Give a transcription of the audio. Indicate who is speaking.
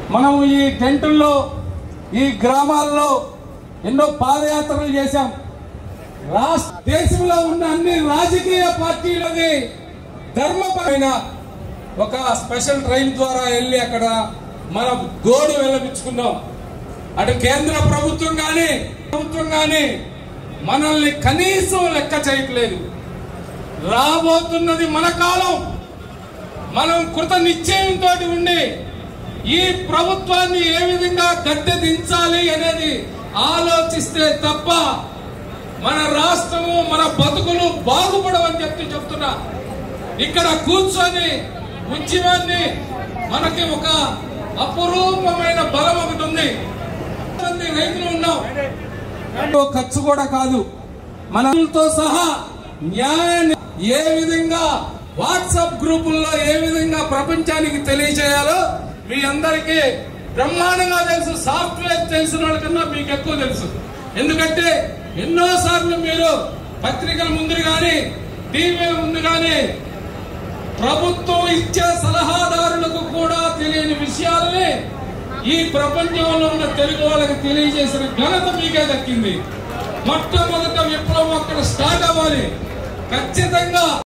Speaker 1: మనం ఈ టెంటుల్లో ఈ గ్రామాల్లో ఎన్నో పాదయాత్రలు చేశాం రాష్ట్ర దేశంలో ఉన్న అన్ని రాజకీయ పార్టీలది ధర్మపరమైన ఒక స్పెషల్ ట్రైన్ ద్వారా వెళ్ళి అక్కడ మనం గోడు వెళ్ళపించుకున్నాం అటు కేంద్ర ప్రభుత్వం కానీ ప్రభుత్వం కానీ మనల్ని కనీసం లెక్క చేయట్లేదు రాబోతున్నది మన కాలం మనం కృత నిశ్చయంతో ఉండి ఈ ప్రభుత్వాన్ని ఏ విధంగా గద్దె దించాలి అనేది ఆలోచిస్తే తప్ప మన రాష్ట్రము మన బతుకులు బాగుపడవని చెప్పి చెప్తున్నా ఇక్కడ కూర్చొని ఉద్యమాన్ని మనకి ఒక అపురూపమైన బలం ఒకటి ఉంది మంది రైతులు ఉన్నాం ఎంతో ఖర్చు కూడా కాదు మనతో సహా న్యాయాన్ని ఏ విధంగా వాట్సాప్ గ్రూపుల్లో ఏ విధంగా ప్రపంచానికి తెలియజేయాలో మీ అందరికీ బ్రహ్మాండంగా తెలుసు సాఫ్ట్వేర్ తెలిసిన వాళ్ళకన్నా మీకు ఎక్కువ తెలుసు ఎందుకంటే ఎన్నో సార్లు మీరు పత్రికల ముందు కానీ టీవీల ముందు కానీ ప్రభుత్వం ఇచ్చే సలహాదారులకు కూడా తెలియని విషయాలని ఈ ప్రపంచంలో ఉన్న తెలుగు వాళ్ళకి తెలియజేసిన ఘనత మీకే దక్కింది మొట్టమొదట విప్లవం అక్కడ స్టార్ట్ అవ్వాలి ఖచ్చితంగా